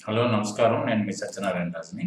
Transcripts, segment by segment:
hello నమస్కారం నేను మీ సత్యనారాయణ రాజుని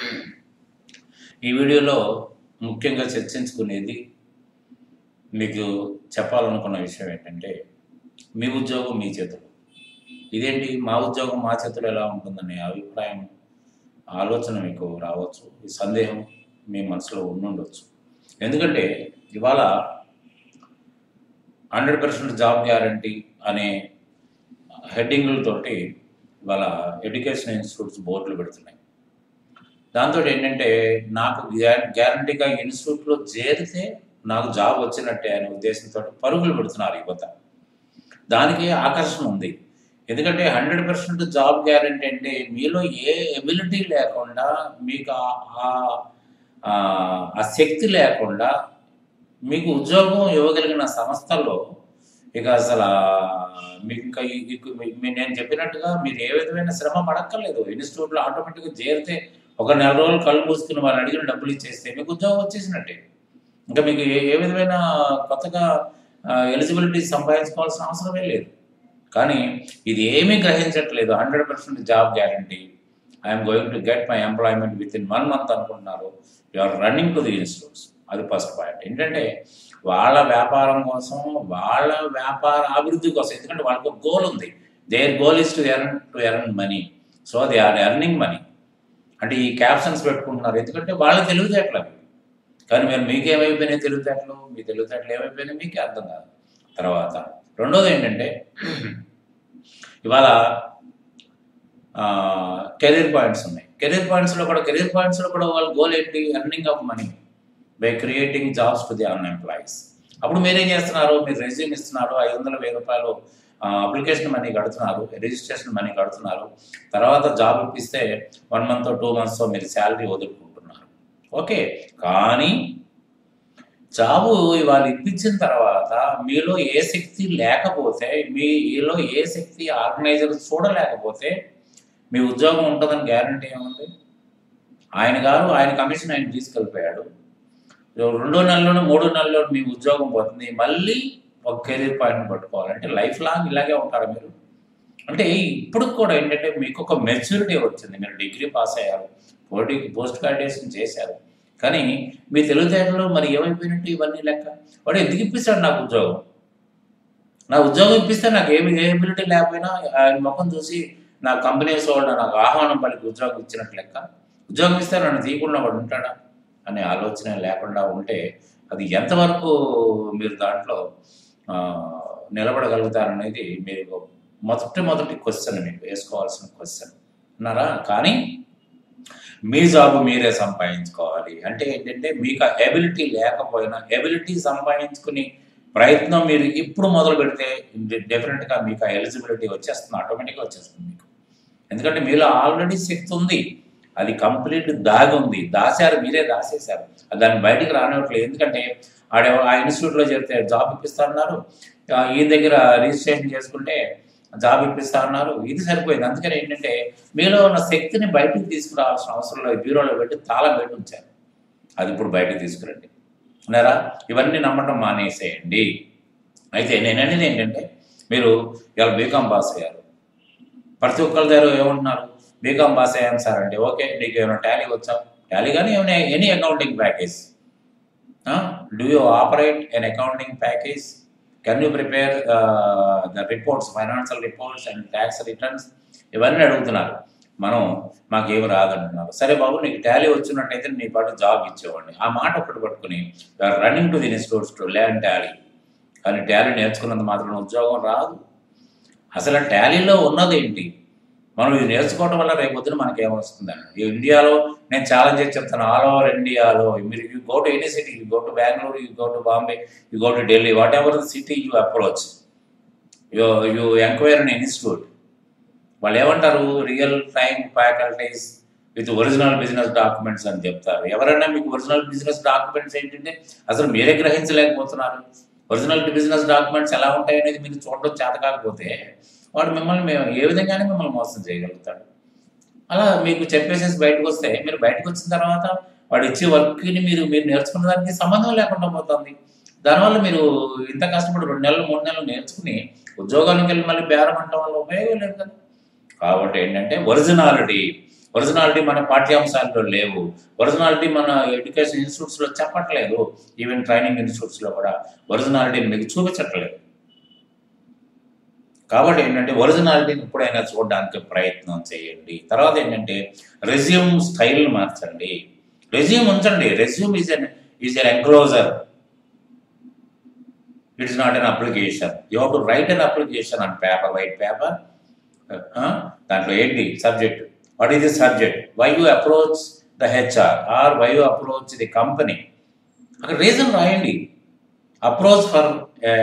ఈ వీడియోలో ముఖ్యంగా చర్చించుకునేది మీకు చెప్పాలనుకున్న విషయం ఏంటంటే మీ ఉద్యోగం మీ చేతులు ఇదేంటి మా ఉద్యోగం మా చేతులు ఎలా ఉంటుందనే అభిప్రాయం ఆలోచన మీకు రావచ్చు ఈ సందేహం మీ మనసులో ఉండుండొచ్చు ఎందుకంటే ఇవాళ హండ్రెడ్ పర్సెంట్ జాబ్ గ్యారంటీ అనే హెడ్డింగులతోటి ఇవాళ ఎడ్యుకేషన్ ఇన్స్టిట్యూట్స్ బోర్డులు పెడుతున్నాయి దాంతో ఏంటంటే నాకు గ్యారంటీగా ఇన్స్టిట్యూట్లో చేరితే నాకు జాబ్ వచ్చినట్టే అనే ఉద్దేశంతో పరుగులు పెడుతున్నారు యువత దానికి ఆకర్షణ ఉంది ఎందుకంటే హండ్రెడ్ పర్సెంట్ జాబ్ గ్యారంటీ అంటే మీలో ఏ ఎబిలిటీ లేకుండా మీకు ఆ- ఆ- ఆ- ఆ శక్తి లేకుండా మీకు ఉద్యోగం ఇవ్వగలిగిన సంస్థల్లో ఇక అసలు ఆ మీకు ఇంకా ఈ- ఈ- మీ- నేను చెప్పినట్టుగా మీరు ఏ విధమైన శ్రమ పడక్కర్లేదు ఇన్స్టిట్యూట్లో ఆటోమేటిక్గా చేరితే ఒక నెల రోజులు కళ్ళు మూసుకుని వాళ్ళు అడిగిన డబ్బులు ఇచ్చేస్తే మీకు ఉద్యోగం వచ్చేసినట్టే ఇంకా మీకు ఏ ఏ విధమైన కొత్తగా ఎలిజిబిలిటీ సంపాదించుకోవాల్సిన అవసరమే లేదు కానీ ఇది ఏమీ గ్రహించట్లేదు hundred percent job guarantee I'm going to get my employment within one month అనుకుంటున్నారు you are running to the institutes అది ఫస్ట్ పాయింట్ ఏంటంటే వాళ్ళ వ్యాపారం కోసం వాళ్ళ వ్యాపార అభివృద్ధి కోసం ఎందుకంటే వాళ్ళకి ఒక గోల్ ఉంది their goal is to earn to earn money so they are earning money అంటే ఈ క్యాప్షన్స్ పెట్టుకుంటున్నారు ఎందుకంటే వాళ్ళ తెలివితేటలు అవి కానీ మీరు మీకేమైపోయినాయి తెలివితేటలు మీ తెలివితేటలు ఏమైపోయినాయి మీకే అర్థం కాదు తర్వాత రెండోది ఏంటంటే ఇవాళ కెరీర్ పాయింట్స్ ఉన్నాయి కెరీర్ పాయింట్స్లో కూడా కెరీర్ పాయింట్స్లో కూడా వాళ్ళ గోల్ ఏంటి earning of money by creating jobs to the unemployees అప్పుడు మీరేం చేస్తున్నారు మీరు రెజ్యూమ్ ఇస్తున్నారు ఐదు వందల వెయ్యి రూపాయలు అప్లికేషన్ మనీ కడుతున్నారు రిజిస్ట్రేషన్ మనీ కడుతున్నారు తర్వాత జాబ్ ఇప్పిస్తే వన్ మంత్ టూ మంత్స్ మీరు శాలరీ వదులుకుంటున్నారు ఓకే కానీ జాబు ఇవాళ ఇప్పించిన తర్వాత మీలో ఏ శక్తి లేకపోతే మీలో ఏ శక్తి ఆర్గనైజర్ చూడలేకపోతే మీ ఉద్యోగం ఉంటుందని గ్యారంటీ ఏముంది ఆయన గారు ఆయన కమిషన్ ఆయన తీసుకెళ్ళిపోయాడు రెండో నెలలోనూ మూడో నెలలో మీ ఉద్యోగం పోతుంది మళ్ళీ ఒక కెరీర్ పాయింట్ పట్టుకోవాలంటే లైఫ్ లాంగ్ ఇలాగే ఉంటారు మీరు అంటే ఇప్పుడు కూడా ఏంటంటే మీకు ఒక మెచ్యూరిటీ వచ్చింది మీరు డిగ్రీ పాస్ అయ్యారు పోటీ పోస్ట్ గ్రాడ్యుయేషన్ చేశారు కానీ మీ తెలివితేటలు మరి ఏమైపోయినట్టు ఇవన్నీ లెక్క వాడు ఎందుకు ఇప్పిస్తాడు నాకు ఉద్యోగం నా ఉద్యోగం ఇప్పిస్తే నాకు ఏమి ఏ ఎబిలిటీ లేకపోయినా ఆయన ముఖం చూసి నా కంపెనీస్ వాళ్ళు నాకు ఆహ్వానం పలికి ఉద్యోగం ఇచ్చినట్టు లెక్క ఉద్యోగం ఇస్తే నన్ను తీయకుండా వాడు ఉంటాడా అనే ఆలోచన లేకుండా ఉంటే అది ఎంతవరకు మీరు దాంట్లో ఆ, నిలబడగలుగుతారనేది మీరు మొదటి మొదటి క్వశ్చన్ మీకు వేసుకోవాల్సిన క్వశ్చన్ అన్నారా కానీ మీ జాబ్ మీరే సంపాదించుకోవాలి అంటే ఏంటంటే మీకు ఎబిలిటీ లేకపోయినా ఎబిలిటీ సంపాదించుకుని ప్రయత్నం మీరు ఇప్పుడు మొదలు పెడితే డెఫినెట్గా మీకు ఆ ఎలిజిబిలిటీ వచ్చేస్తుంది ఆటోమేటిక్గా వచ్చేస్తుంది మీకు ఎందుకంటే మీలో ఆల్రెడీ శక్తి ఉంది అది కంప్లీట్ దాగి ఉంది దాచారు మీరే దాచేశారు అది దాన్ని బయటికి రానివ్వట్లేదు ఎందుకంటే ఆడ ఆ ఇన్స్టిట్యూట్లో చేరితే జాబ్ ఇప్పిస్తారన్నారు ఆ, ఈయన దగ్గర రిజిస్ట్రేషన్ చేసుకుంటే జాబ్ ఇప్పిస్తా అన్నారు ఇది సరిపోయింది అందుకని ఏంటంటే మీలో ఉన్న శక్తిని బయటకు తీసుకురావాల్సిన అవసరం లేదు బ్యూరోలో పెట్టి తాళం పెట్టి ఉంచారు అది ఇప్పుడు బయటకు తీసుకురండి అన్నారా ఇవన్నీ నమ్మటం మానేసేయండి అయితే నేను అనేది ఏంటంటే మీరు ఇవాళ బీకామ్ పాస్ అయ్యారు ప్రతి ఒక్కరి దగ్గర ఏమంటున్నారు బీకామ్ పాస్ అయ్యాం సార్ అంటే ఓకే నీకు ఏమైనా టాలీ వచ్చా టాలీ కానీ ఏమైనా any accounting package do you operate an accounting package can you prepare the reports financial reports and tax returns ఇవన్నీ అడుగుతున్నారు మనం మాకేమి రాదంటున్నారు సరే బాబు నీకు టాలీ వచ్చినట్టయితే నీ పాటు జాబ్ ఇచ్చేవాడిని ఆ మాట ఒకటి పట్టుకుని running to the institutes to learn Tally కానీ టాలీ నేర్చుకున్నంత మాత్రం ఉద్యోగం రాదు అసలు ఆ టాలీలో ఉన్నది ఏంటి మనం ఇది నేర్చుకోవడం వల్ల రేపు పొద్దున మనకి ఏమొస్తుందండి ఈ ఇండియాలో నేను ఛాలెంజ్ చేసి చెప్తాను ఆల్ ఓవర్ ఇండియాలో మీరు you go to any city you go to Bengaluru you go to Bombay you go to Delhi whatever the city you approach you you enquire in institute వాళ్ళు ఏమంటారు real time faculties with original business documents అని చెప్తారు ఎవరైనా మీకు original business documents ఏంటంటే అసలు మీరే గ్రహించలేకపోతున్నారు original business documents ఎలా ఉంటాయి అనేది మీరు చూడడం చేత కాకపోతే వాడు మిమ్మల్ని మేము ఏ విధంగానే మిమ్మల్ని మోసం చేయగలుగుతాడు అలా మీకు చెప్పేసేసి బయటకు వస్తే మీరు బయటకు వచ్చిన తర్వాత వాడు ఇచ్చే వర్క్ని మీరు మీరు నేర్చుకున్న దానికి సంబంధం లేకుండా పోతుంది దానివల్ల మీరు ఇంత కష్టపడి రెండు నెలలు మూడు నెలలు నేర్చుకుని ఉద్యోగానికి వెళ్ళి మళ్ళీ బేరం అంటం వల్ల ఉపయోగం లేదు కదా కాబట్టి ఏంటంటే ఒరిజినాలిటీ ఒరిజినాలిటీ మన పాఠ్యాంశాల్లో లేవు ఒరిజినాలిటీ మన ఎడ్యుకేషన్ ఇన్స్టిట్యూట్స్లో చెప్పట్లేదు ఈవెన్ ట్రైనింగ్ ఇన్స్టిట్యూట్స్లో కూడా ఒరిజినాలిటీని మీకు చూపించట్లేదు కాబట్టి ఏంటంటే ఒరిజినాలిటీని ఎప్పుడైనా చూడడానికి ప్రయత్నం చేయండి తర్వాత ఏంటంటే రెజ్యూమ్ స్టైల్ మార్చండి రెజ్యూమ్ ఉంచండి resume is an is an enclosure it is not an application you have to write an application on paper white paper దాంట్లో ఏంటి subject what is the subject why you approach the HR or why you approach the company అక్కడ reason రాయండి approach for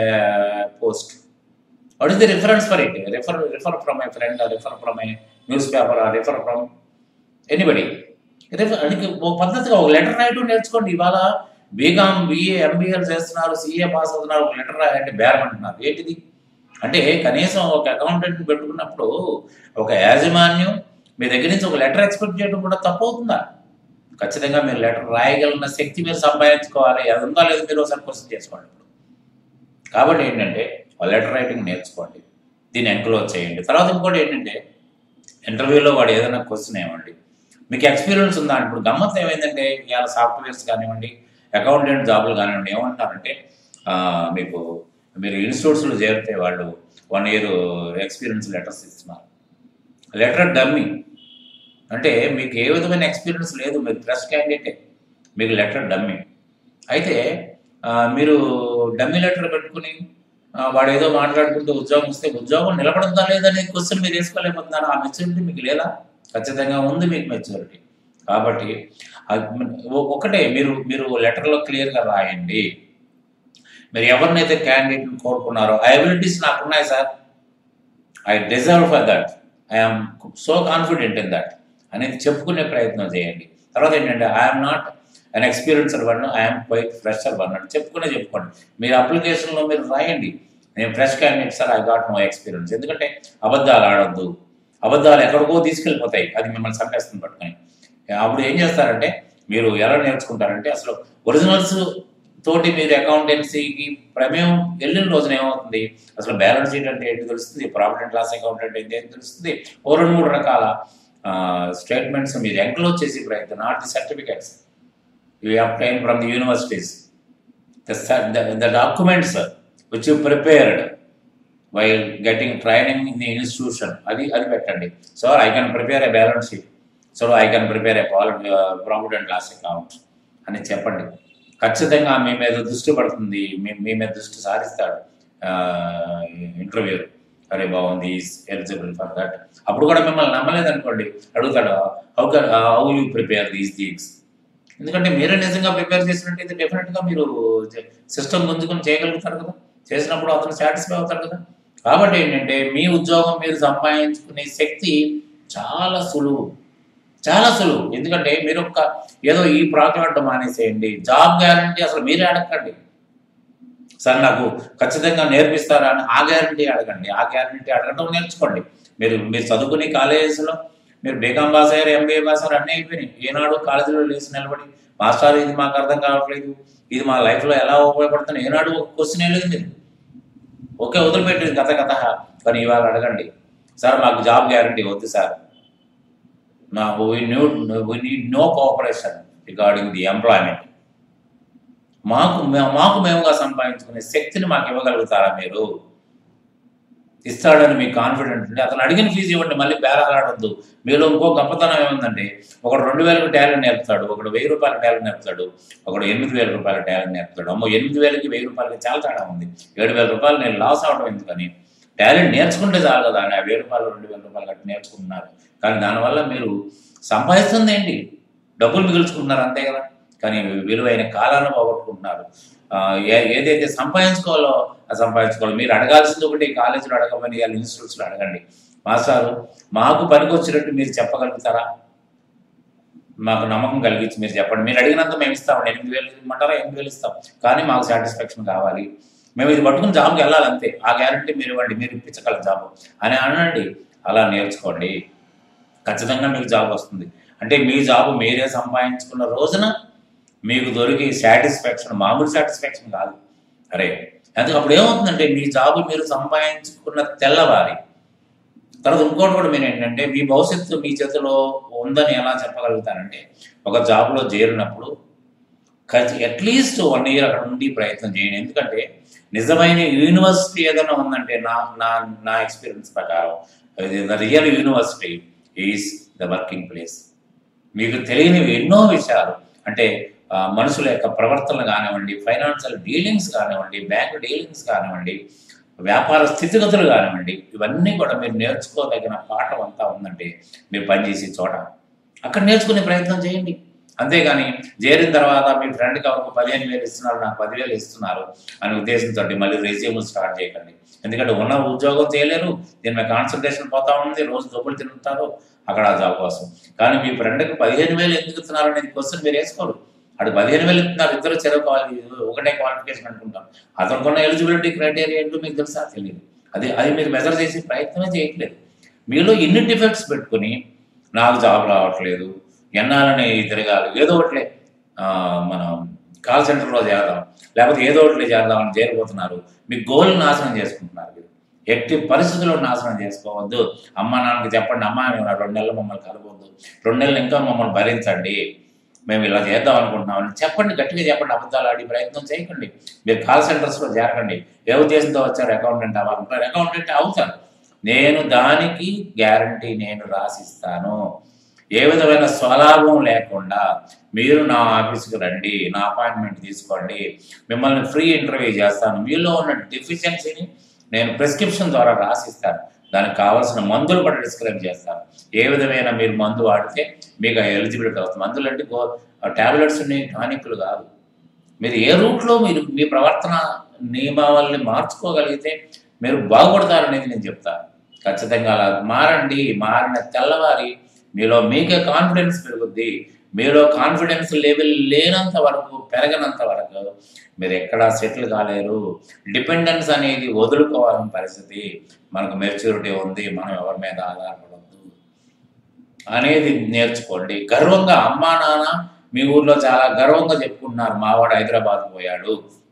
post what is the reference for it refer refer from a friend refer from a news paper refer from anybody refer అది ఒక పద్ధతిగా ఒక letter రాయటం నేర్చుకోండి ఇవాళ BCom BA MBA చేస్తున్నారు సీఏ పాస్ అవుతున్నారు ఒక లెటర్ రాయంటే బేరం అంటున్నారు ఏంటిది అంటే కనీసం ఒక అకౌంటెంట్ పెట్టుకున్నప్పుడు ఒక యాజమాన్యం మీ దగ్గర నుంచి ఒక లెటర్ ఎక్స్పెక్ట్ చేయడం కూడా తప్పు అవుతుందా ఖచ్చితంగా మీరు లెటర్ రాయగలిగిన శక్తి మీరు సంపాదించుకోవాలి అది ఉందా లేదు మీరు ఒకసారి క్వశ్చన్ చేసుకోండి ఇప్పుడు కాబట్టి ఏంటంటే లెటర్ రైటింగ్ నేర్చుకోండి దీన్ని ఎంకరేజ్ చేయండి తర్వాత ఇంకోటి ఏంటంటే ఇంటర్వ్యూలో వాడు ఏదైనా క్వశ్చన్ ఏమండి మీకు ఎక్స్పీరియన్స్ ఉందా ఇప్పుడు గమ్మత్ ఏమైందంటే ఇవాళ సాఫ్ట్వేర్స్ కానివ్వండి అకౌంటెంట్ జాబులు కానివ్వండి ఏమంటారంటే ఆ, మీకు మీరు ఇన్స్టిట్యూట్స్లో చేరితే వాళ్ళు వన్ ఇయర్ ఎక్స్పీరియన్స్ లెటర్స్ ఇస్తున్నారు లెటర్ డమ్మీ అంటే మీకు ఏ విధమైన ఎక్స్పీరియన్స్ లేదు మీరు ఫ్రెష్ క్యాండిడేటే మీకు లెటర్ డమ్మీ అయితే ఆ, మీరు డమ్మీ లెటర్ పెట్టుకుని ఆ, వాడు ఏదో మాట్లాడుకుంటూ ఉద్యోగం ఇస్తే ఉద్యోగం నిలబడుతుందా లేదనే క్వశ్చన్ మీరు వేసుకోలేకపోతున్నారు ఆ మెచ్యూరిటీ మీకు లేదా ఖచ్చితంగా ఉంది మీకు మెచ్యూరిటీ కాబట్టి అది ఒ- ఒకటే మీరు మీరు లెటర్లో క్లియర్గా రాయండి మీరు ఎవరినైతే క్యాండిడేట్ని కోరుకున్నారో ఆ అబిలిటీస్ నాకున్నాయి sir I deserve for that I'm so confident in that అనేది చెప్పుకునే ప్రయత్నం చేయండి తర్వాత ఏంటంటే I'm not an experiencer one I'm quite fresher one అని చెప్పుకునే చెప్పుకోండి మీరు అప్లికేషన్లో మీరు రాయండి నేను fresh candidate sir I got no experience ఎందుకంటే అబద్ధాలు ఆడొద్దు అబద్ధాలు ఎక్కడికో తీసుకెళ్ళిపోతాయి అది మిమ్మల్ని చంపేస్తుంది పట్టుకొని అప్పుడు ఏం చేస్తారంటే మీరు ఎలా నేర్చుకుంటారంటే అసలు ఒరిజినల్స్ తోటి మీరు అకౌంటెన్సీకి ప్రమేయం వెళ్ళిన రోజున ఏమవుతుంది అసలు బ్యాలెన్స్ షీట్ అంటే ఏంటి తెలుస్తుంది ప్రాఫిట్ అండ్ లాస్ అకౌంట్ అంటే ఏంటి అని తెలుస్తుంది ఓ రెండు మూడు రకాల స్టేట్మెంట్స్ మీరు ఎంక్లోజ్ చేసే ప్రయత్నం not the certificates you obtain from the universities the documents which you prepared while getting training in the institution అది అది పెట్టండి so I can prepare a balance sheet so I can prepare a profit and loss account అని చెప్పండి ఖచ్చితంగా మీ మీద దృష్టి పడుతుంది మీ మీ మీద దృష్టి సారిస్తాడు ఇంటర్వ్యూ అరే బాగుంది ఎలిజిబుల్ ఫర్ దట్ అప్పుడు కూడా మిమ్మల్ని నమ్మలేదు అనుకోండి అడుగుతాడు how can how you prepare these things ఎందుకంటే మీరే నిజంగా ప్రిపేర్ చేసినట్టయితే డెఫినెట్గా మీరు సిస్టమ్ గుంజుకొని చేయగలుగుతారు కదా చేసినప్పుడు అతను సాటిస్ఫై అవుతాడు కదా కాబట్టి ఏంటంటే మీ ఉద్యోగం మీరు సంపాదించుకునే శక్తి చాలా సులువు చాలా సులువు ఎందుకంటే మీరు ఒక్క ఏదో ఈ ప్రాకులాడడం మానేసేయండి జాబ్ గ్యారంటీ అసలు మీరే అడగండి సార్ నాకు ఖచ్చితంగా నేర్పిస్తారా అని ఆ గ్యారంటీ అడగండి ఆ గ్యారంటీ అడగడం నేర్చుకోండి మీరు మీరు చదువుకునే కాలేజెస్లో మీరు బీకామ్ పాస్ అయ్యారు ఎంబీఏ పాస్ అయ్యారు అన్నీ అయిపోయినాయి ఏనాడు కాలేజీలో లేచి నిలబడి మాస్టర్ ఇది మాకు అర్థం కావట్లేదు ఇది మా లైఫ్లో ఎలా ఉపయోగపడుతుంది ఏనాడు ఒక క్వశ్చన్ లేదు మీరు ఓకే వదిలిపెట్టింది కథ కథ కానీ ఇవాళ అడగండి సార్ మాకు జాబ్ గ్యారంటీ వద్దు సార్ నా we new we need no cooperation regarding the employment మాకు మే- మాకు మేముగా సంపాదించుకునే శక్తిని మాకు ఇవ్వగలుగుతారా మీరు ఇస్తాడని మీకు కాన్ఫిడెంట్ ఉంటే అతను అడిగిన ఫీజు ఇవ్వండి మళ్ళీ బేరాలాడొద్దు మీలో ఇంకో గొప్పతనం ఏముందంటే ఒకడు రెండు వేలకు టాలెంట్ నేర్పుతాడు ఒకడు వెయ్యి రూపాయల టాలెంట్ నేర్పుతాడు ఒకడు ఎనిమిది వేల రూపాయల టాలెంట్ నేర్పుతాడు అమ్మో ఎనిమిది వేలకి వెయ్యి రూపాయలకి చాలా తేడా ఉంది ఏడు వేల రూపాయలు నేను లాస్ అవడం ఎందుకని టాలెంట్ నేర్చుకుంటే చాలు కదా అని ఆ వెయ్యి రూపాయలు రెండు వేల రూపాయలు కట్టి నేర్చుకుంటున్నారు కానీ దానివల్ల మీరు సంపాదిస్తుంది ఏంటి డబ్బులు మిగుల్చుకుంటున్నారు అంతే కదా కానీ విలువైన కాలాన్ని పోగొట్టుకుంటున్నారు ఆ, ఏ- ఏదైతే సంపాదించుకోవాలో అది సంపాదించుకోవాలి మీరు అడగాల్సింది ఒకటి కాలేజీలో అడగమని వాళ్ళ ఇన్స్టిట్యూట్స్లో అడగండి మాస్టారు మాకు పనికి వచ్చినట్టు మీరు చెప్పగలుగుతారా మాకు నమ్మకం కలిగించి మీరు చెప్పండి మీరు అడిగినంత మేము ఇస్తాం ఎనిమిది వేలు ఇమ్మంటారా ఎనిమిది వేలు ఇస్తాం కానీ మాకు సాటిస్ఫాక్షన్ కావాలి మేము ఇది పట్టుకుని జాబ్కి వెళ్ళాలి అంతే ఆ గ్యారంటీ మీరు ఇవ్వండి మీరు ఇప్పించగల జాబ్ అని అనండి అలా నేర్చుకోండి ఖచ్చితంగా మీకు జాబ్ వస్తుంది అంటే మీ జాబ్ మీరే సంపాదించుకున్న రోజున మీకు దొరికి సాటిస్ఫాక్షన్ మామూలు సాటిస్ఫాక్షన్ కాదు అరే అందుకు అప్పుడు ఏమవుతుందంటే మీ జాబ్ మీరు సంపాదించుకున్న తెల్లవారి తర్వాత ఇంకోటి కూడా మీరు ఏంటంటే మీ భవిష్యత్తు మీ చేతిలో ఉందని ఎలా చెప్పగలుగుతారంటే ఒక జాబ్లో చేరినప్పుడు ఖచ్చి అట్లీస్ట్ వన్ ఇయర్ అక్కడ ఉండి ప్రయత్నం చేయండి ఎందుకంటే నిజమైన యూనివర్సిటీ ఏదైనా ఉందంటే నా నా నా ఎక్స్పీరియన్స్ ప్రకారం the real university is the working place మీకు తెలియనివి ఎన్నో విషయాలు అంటే ఆ, మనుషుల యొక్క ప్రవర్తనలు కానివ్వండి ఫైనాన్షియల్ డీలింగ్స్ కానివ్వండి బ్యాంక్ డీలింగ్స్ కానివ్వండి వ్యాపార స్థితిగతులు కానివ్వండి ఇవన్నీ కూడా మీరు నేర్చుకోదగిన పాఠం అంతా ఉందంటే మీరు పనిచేసే చోట అక్కడ నేర్చుకునే ప్రయత్నం చేయండి అంతేగాని చేరిన తర్వాత మీ ఫ్రెండ్కి ఒక పదిహేను వేలు ఇస్తున్నారు నాకు పదివేలు ఇస్తున్నారు అనే ఉద్దేశంతో మళ్ళీ రెజ్యూమ్ స్టార్ట్ చేయకండి ఎందుకంటే ఉన్న ఉద్యోగం చేయలేరు దీని మీద కాన్సన్ట్రేషన్ పోతా ఉంది రోజు డబ్బులు తింటారు అక్కడ ఆ జాబ్ కోసం కానీ మీ ఫ్రెండ్కి పదిహేను వేలు ఎందుకు ఇస్తున్నారు అనేది క్వశ్చన్ మీరు వేసుకోరు అటు పదిహేను వేలు ఇస్తున్నారు ఇద్దరు చదువుకోవాలి ఒకటే క్వాలిఫికేషన్ అనుకుంటారు అతనుకున్న ఎలిజిబిలిటీ క్రైటీరియా ఏంటో మీకు తెలుసా తెలియదు అది అది మీరు మెజర్ చేసే ప్రయత్నమే చేయట్లేదు మీలో ఎన్ని డిఫెక్ట్స్ పెట్టుకుని నాకు జాబ్ రావట్లేదు ఎన్నాలని తిరగాలి ఏదో ఒకటి మనం కాల్ సెంటర్లో చేరదాం లేకపోతే ఏదో ఒకటి చేరదామని చేరిపోతున్నారు మీ గోల్ నాశనం చేసుకుంటున్నారు మీరు ఎట్టి పరిస్థితుల్లో నాశనం చేసుకోవద్దు అమ్మ నాన్నకి చెప్పండి అమ్మ మేము రెండు నెలలు మమ్మల్ని కలవద్దు రెండు నెలలు ఇంకా మమ్మల్ని భరించండి మేము ఇలా చేద్దాం అనుకుంటున్నాం అని చెప్పండి గట్టిగా చెప్పండి అబద్ధాలు ఆడి ప్రయత్నం చేయకండి మీరు కాల్ సెంటర్స్లో చేరకండి ఏ ఉద్దేశంతో వచ్చారు అకౌంటెంట్ అవ్వాలంటారు అకౌంటెంట్ అవుతారు నేను దానికి గ్యారంటీ నేను రాసిస్తాను ఏ విధమైన స్వలాభం లేకుండా మీరు నా ఆఫీస్కి రండి నా అపాయింట్మెంట్ తీసుకోండి మిమ్మల్ని ఫ్రీ ఇంటర్వ్యూ చేస్తాను మీలో ఉన్న డెఫిషియన్సీని నేను ప్రిస్క్రిప్షన్ ద్వారా రాసిస్తాను దానికి కావాల్సిన మందులు కూడా డిస్క్రైబ్ చేస్తాను ఏ విధమైన మీరు మందు వాడితే మీకు ఎలిజిబిలిటీ అవుతుంది మందులు అంటే గో టాబ్లెట్స్ ఉన్నాయి టానిక్లు కాదు మీరు ఏ రూట్లో మీరు మీ ప్రవర్తన నియమావళిని మార్చుకోగలిగితే మీరు బాగుపడతారనేది నేను చెప్తాను ఖచ్చితంగా అలా మారండి మారిన తెల్లవారి మీలో మీకే కాన్ఫిడెన్స్ పెరుగుద్ది మీలో కాన్ఫిడెన్స్ లెవెల్ లేనంత వరకు పెరగనంత వరకు మీరు ఎక్కడా సెటిల్ కాలేరు డిపెండెన్స్ అనేది వదులుకోవాలని పరిస్థితి మనకు మెచ్యూరిటీ ఉంది మనం ఎవరి మీద ఆధారపడద్దు అనేది నేర్చుకోండి గర్వంగా అమ్మా నాన్న మీ ఊర్లో చాలా గర్వంగా చెప్పుకుంటున్నారు మావాడు హైదరాబాద్ పోయాడు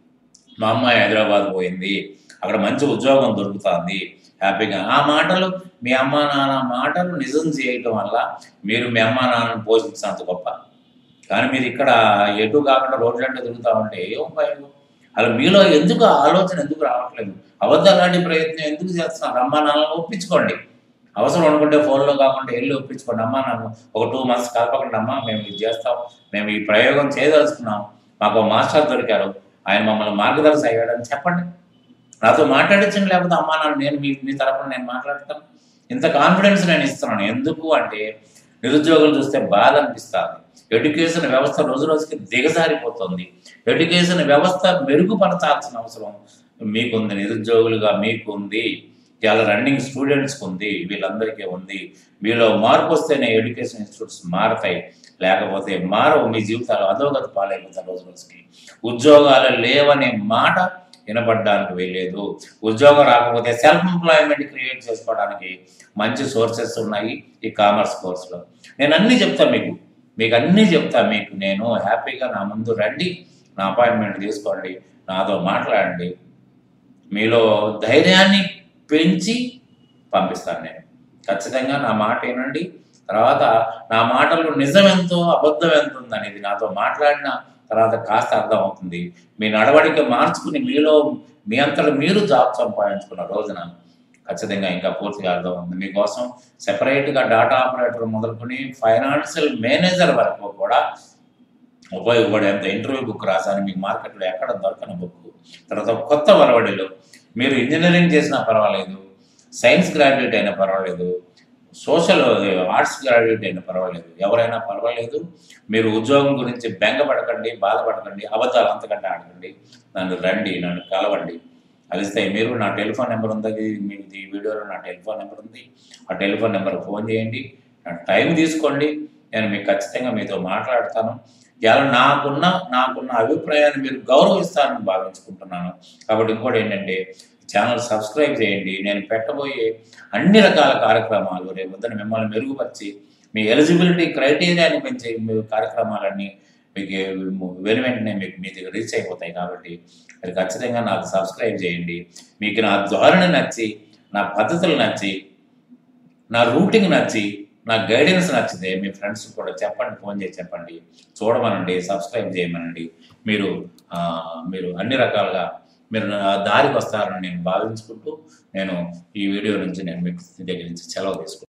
మా అమ్మాయి హైదరాబాద్ పోయింది అక్కడ మంచి ఉద్యోగం దొరుకుతుంది హ్యాపీగా ఆ మాటలు మీ అమ్మా నాన్న మాటలు నిజం చేయటం వల్ల మీరు మీ అమ్మా నాన్నను పోషించినంత గొప్ప కానీ మీరు ఇక్కడ ఎటు కాకుండా రోడ్లంటే తిరుగుతూ ఉంటే ఏం ఉపయోగం అలా మీలో ఎందుకు ఆ ఆలోచన ఎందుకు రావట్లేదు అబద్ధాలాంటి ప్రయత్నం ఎందుకు చేస్తున్నారు అమ్మా నాన్నను ఒప్పించుకోండి అవసరం అనుకుంటే ఫోన్లో కాకుండా వెళ్ళి ఒప్పించుకోండి అమ్మా నాన్న ఒక టూ మంత్స్ కలపకుండా అమ్మా మేము ఇది చేస్తాం మేము ఈ ప్రయోగం చేయదలుచుకున్నాం మాకు ఒక మాస్టర్ దొరికారు ఆయన మమ్మల్ని మార్గదర్శి అయ్యాడని చెప్పండి నాతో మాట్లాడించండి లేకపోతే అమ్మా నాన్న నేను మీ మీ తరపున నేను మాట్లాడతాను ఇంత కాన్ఫిడెన్స్ నేను ఇస్తున్నాను ఎందుకు అంటే నిరుద్యోగులు చూస్తే బాధ అనిపిస్తుంది ఎడ్యుకేషన్ వ్యవస్థ రోజు రోజుకి దిగజారిపోతుంది ఎడ్యుకేషన్ వ్యవస్థ మెరుగుపరచాల్సిన అవసరం మీకుంది నిరుద్యోగులుగా మీకు ఉంది చాలా రన్నింగ్ స్టూడెంట్స్కి ఉంది వీళ్ళందరికీ ఉంది మీలో మార్పు వస్తేనే ఎడ్యుకేషన్ ఇన్స్టిట్యూట్స్ మారతాయి లేకపోతే మారవు మీ జీవితాలు అధోగతి పాలైపోతారు రోజు రోజుకి ఉద్యోగాలు లేవనే మాట వినపడడానికి వెళ్ళలేదు ఉద్యోగం రాకపోతే సెల్ఫ్ ఎంప్లాయ్మెంట్ క్రియేట్ చేసుకోవడానికి మంచి సోర్సెస్ ఉన్నాయి ఈ కామర్స్ కోర్సులో నేను అన్నీ చెప్తాను మీకు మీకు అన్నీ చెప్తా మీకు నేను హ్యాపీగా నా ముందు రండి నా అపాయింట్మెంట్ తీసుకోండి నాతో మాట్లాడండి మీలో ధైర్యాన్ని పెంచి పంపిస్తాను నేను ఖచ్చితంగా నా మాట ఏనండి తర్వాత నా మాటలు నిజం ఎంతో అబద్ధం ఎంత ఉందనేది నాతో మాట్లాడిన తర్వాత కాస్త అర్థం అవుతుంది మీ నడవడిక మార్చుకుని మీలో మీ అంతలో మీరు జాబ్ సంపాదించుకున్న రోజున ఖచ్చితంగా ఇంకా పూర్తిగా అర్థం ఉంది మీకోసం సెపరేట్గా డాటా ఆపరేటర్ మొదలుకొని ఫైనాన్షియల్ మేనేజర్ వరకు కూడా ఉపయోగపడేంత ఇంటర్వ్యూ బుక్ రాశాను మీకు మార్కెట్లో ఎక్కడ దొరకని బుక్ తర్వాత కొత్త వరవడిలో మీరు ఇంజనీరింగ్ చేసినా పర్వాలేదు సైన్స్ గ్రాడ్యుయేట్ అయినా పర్వాలేదు సోషల్ ఆర్ట్స్ గ్రాడ్యుయేట్ అయినా పర్వాలేదు ఎవరైనా పర్వాలేదు మీరు ఉద్యోగం గురించి బెంగపడకండి బాధపడకండి అబద్ధాలు అంతకంటే ఆడకండి నన్ను రండి నన్ను కలవండి కలిస్తే మీరు నా టెలిఫోన్ నెంబర్ ఉంది మీకు ఈ వీడియోలో నా టెలిఫోన్ నెంబర్ ఉంది ఆ టెలిఫోన్ నెంబర్ ఫోన్ చేయండి నా టైం తీసుకోండి నేను మీకు ఖచ్చితంగా మీతో మాట్లాడతాను ఇలా నాకున్న నాకున్న అభిప్రాయాన్ని మీరు గౌరవిస్తారని భావించుకుంటున్నాను కాబట్టి ఇంకోటి ఏంటంటే ఛానల్ సబ్స్క్రైబ్ చేయండి నేను పెట్టబోయే అన్ని రకాల కార్యక్రమాలు రేపొద్దున మిమ్మల్ని మెరుగుపరిచి మీ ఎలిజిబిలిటీ క్రైటీరియాని పెంచే మీ కార్యక్రమాలన్నీ మీకు వెను వెంటనే మీకు మీ దగ్గర రీచ్ అయిపోతాయి కాబట్టి మీరు ఖచ్చితంగా నాకు సబ్స్క్రైబ్ చేయండి మీకు నా ధోరణి నచ్చి నా పద్ధతులు నచ్చి నా రూటింగ్ నచ్చి నా గైడెన్స్ నచ్చితే మీ ఫ్రెండ్స్ కూడా చెప్పండి ఫోన్ చేసి చెప్పండి చూడమనండి సబ్స్క్రైబ్ చేయమనండి మీరు ఆ, మీరు అన్ని రకాలుగా మీరు నా దారికి వస్తారని నేను భావించుకుంటూ నేను ఈ వీడియో నుంచి నేను మీకు దగ్గర నుంచి సెలవు తీసుకుంటాను